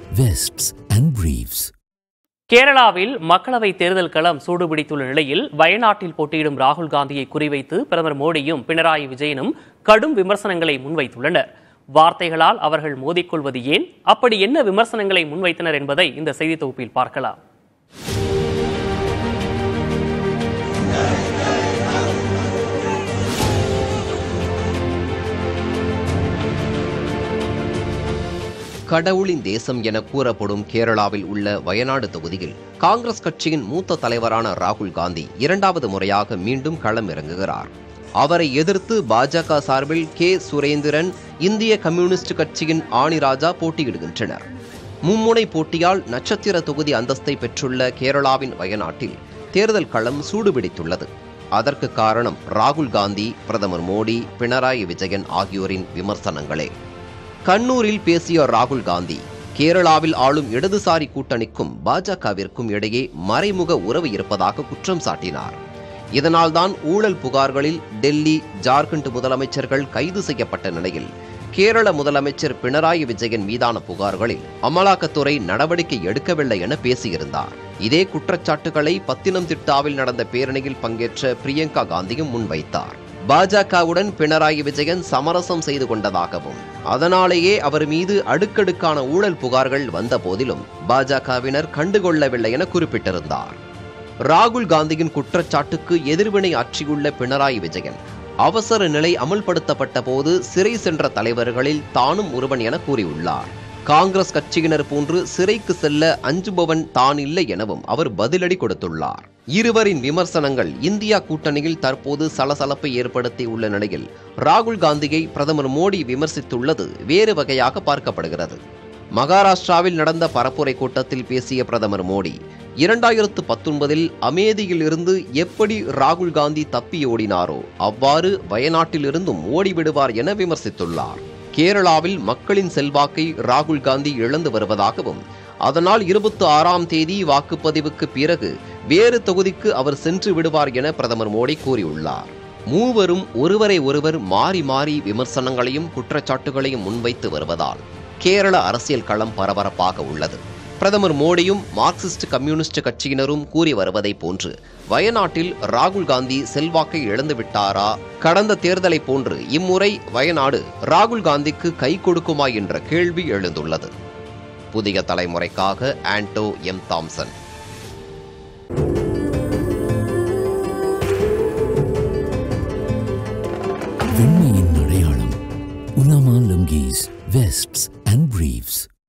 vests and briefs. கேரளாவில் மக்களவை தேர்தல் களம் சூடுபிடித்துள்ள நிலையில் வயநாட்டில் போட்டியிடும் ராகுல் காந்தியை குறிவைத்து பிரதமர் மோடியும் பினராயி விஜயனும் கடும் விமர்சனங்களை முன்வைத்துள்ளனர் வார்த்தைகளால் அவர்கள் மோதிக்கொள்வது ஏன் அப்படி என்ன விமர்சனங்களை முன்வைத்தனர் என்பதை இந்த செய்தி தொகுப்பில் பார்க்கலாம் கடவுளின் தேசம் என கூறப்படும் கேரளாவில் உள்ள வயநாடு தொகுதியில் காங்கிரஸ் கட்சியின் மூத்த தலைவரான ராகுல் காந்தி இரண்டாவது முறையாக மீண்டும் களம் இறங்குகிறார் அவரை எதிர்த்து பாஜக சார்பில் கே சுரேந்திரன் இந்திய கம்யூனிஸ்ட் கட்சியின் ஆணிராஜா போட்டியிடுகின்றனர் மும்முனை போட்டியால் நட்சத்திர தொகுதி அந்தஸ்தை பெற்றுள்ள கேரளாவின் வயநாட்டில் தேர்தல் களம் சூடுபிடித்துள்ளது அதற்கு காரணம் ராகுல் காந்தி பிரதமர் மோடி பினராயி விஜயன் ஆகியோரின் விமர்சனங்களே கண்ணூரில் பேசிய ராகுல் காந்தி கேரளாவில் ஆளும் இடதுசாரி கூட்டணிக்கும் பாஜகவிற்கும் இடையே மறைமுக உறவு இருப்பதாக குற்றம் சாட்டினார் இதனால்தான் ஊழல் புகார்களில் டெல்லி ஜார்க்கண்ட் முதலமைச்சர்கள் கைது செய்யப்பட்ட நிலையில் கேரள முதலமைச்சர் பினராயி விஜயன் மீதான புகார்களில் அமலாக்கத்துறை நடவடிக்கை எடுக்கவில்லை என பேசியிருந்தார் இதே குற்றச்சாட்டுகளை பத்தினம்திட்டாவில் நடந்த பேரணியில் பங்கேற்ற பிரியங்கா காந்தியும் முன்வைத்தார் பாஜகவுடன் பினராயி விஜயன் சமரசம் செய்து கொண்டதாகவும் அதனாலேயே அவர் மீது அடுக்கடுக்கான ஊழல் புகார்கள் வந்த போதிலும் பாஜகவினர் கண்டுகொள்ளவில்லை என குறிப்பிட்டிருந்தார் ராகுல் காந்தியின் குற்றச்சாட்டுக்கு எதிர்வினை ஆற்றியுள்ள பினராயி விஜயன் அவசர நிலை அமல்படுத்தப்பட்ட போது சிறை சென்ற தலைவர்களில் தானும் ஒருவன் என கூறியுள்ளார் காங்கிரஸ் கட்சியினர் போன்று சிறைக்கு செல்ல அஞ்சுபவன் தான் இல்லை எனவும் அவர் பதிலடி கொடுத்துள்ளார் இருவரின் விமர்சனங்கள் இந்தியா கூட்டணியில் தற்போது சலசலப்பை ஏற்படுத்தி உள்ள நிலையில் ராகுல் காந்தியை பிரதமர் மோடி விமர்சித்துள்ளது வேறு வகையாக பார்க்கப்படுகிறது மகாராஷ்டிராவில் நடந்த பரப்புரை கூட்டத்தில் பேசிய பிரதமர் மோடி இரண்டாயிரத்து பத்தொன்பதில் அமேதியில் இருந்து எப்படி ராகுல் காந்தி தப்பி ஓடினாரோ அவ்வாறு வயநாட்டிலிருந்தும் ஓடிவிடுவார் என விமர்சித்துள்ளார் கேரளாவில் மக்களின் செல்வாக்கை ராகுல் காந்தி இழந்து வருவதாகவும் அதனால் இருபத்தி ஆறாம் தேதி வாக்குப்பதிவுக்கு பிறகு வேறு தொகுதிக்கு அவர் சென்று விடுவார் என பிரதமர் மோடி கூறியுள்ளார் மூவரும் ஒருவரை ஒருவர் மாறி மாறி விமர்சனங்களையும் குற்றச்சாட்டுகளையும் முன்வைத்து வருவதால் கேரள அரசியல் களம் பரபரப்பாக உள்ளது பிரதமர் மோடியும் மார்க்சிஸ்ட் கம்யூனிஸ்ட் கட்சியினரும் கூறி வருவதை போன்று வயநாட்டில் ராகுல் காந்தி செல்வாக்கை இழந்து விட்டாரா கடந்த தேர்தலை போன்று இம்முறை வயநாடு ராகுல் காந்திக்கு கை கொடுக்குமா என்ற கேள்வி எழுந்துள்ளது புதிய தலைமுறைக்காக ஆண்டோ எம் தாம்சன் வெண்மையின் அடையாளம் உலாமா லுங்கீஸ் vests and briefs